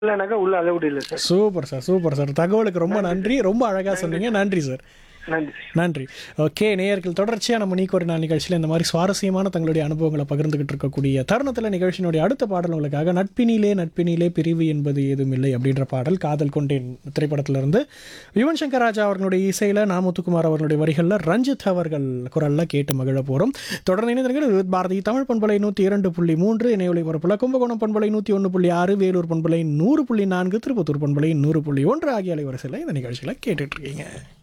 இல்லைனாக்கா உள்ள அலவுட் இல்லை sir super sir super sir தகவலுக்கு ரொம்ப நன்றி ரொம்ப அழகாக சொன்னீங்க நன்றி சார் நன்றி நன்றி ஓகே நேயர்கள் தொடர்ச்சியாக நம்ம நீக்கு ஒரு நாள் நிகழ்ச்சியில் இந்த மாதிரி சுவாரஸ்யமான தங்களுடைய அனுபவங்களை பகிர்ந்துகிட்டு இருக்கக்கூடிய தருணத்தில் நிகழ்ச்சியினுடைய அடுத்த பாடல் உங்களுக்காக நட்பினிலே நட்பினிலே பிரிவு என்பது ஏதும் இல்லை அப்படின்ற பாடல் காதல் கொண்டேன் திரைப்படத்திலிருந்து யுவன் சங்கர் ராஜா அவர்களுடைய இசையில் நாமுத்துக்குமார் அவர்களுடைய வரிகளில் ரஞ்சித் அவர்கள் குரலில் கேட்டு மகிழ போகிறோம் தொடர்ந்து இணைந்திருங்கள் இது பாரதி தமிழ் பண்பலை நூற்றி இரண்டு புள்ளி மூன்று இணையொலி பரப்புல கும்பகோணம் பண்பலை நூற்றி ஒன்று புள்ளி ஆறு வேலூர் பண்பலை நூறு புள்ளி நான்கு திருப்பத்தூர் பண்பலை நூறு புள்ளி ஒன்று ஆகிய அலைவரிசையில் இந்த நிகழ்ச்சியில் கேட்டுட்டு இருக்கீங்க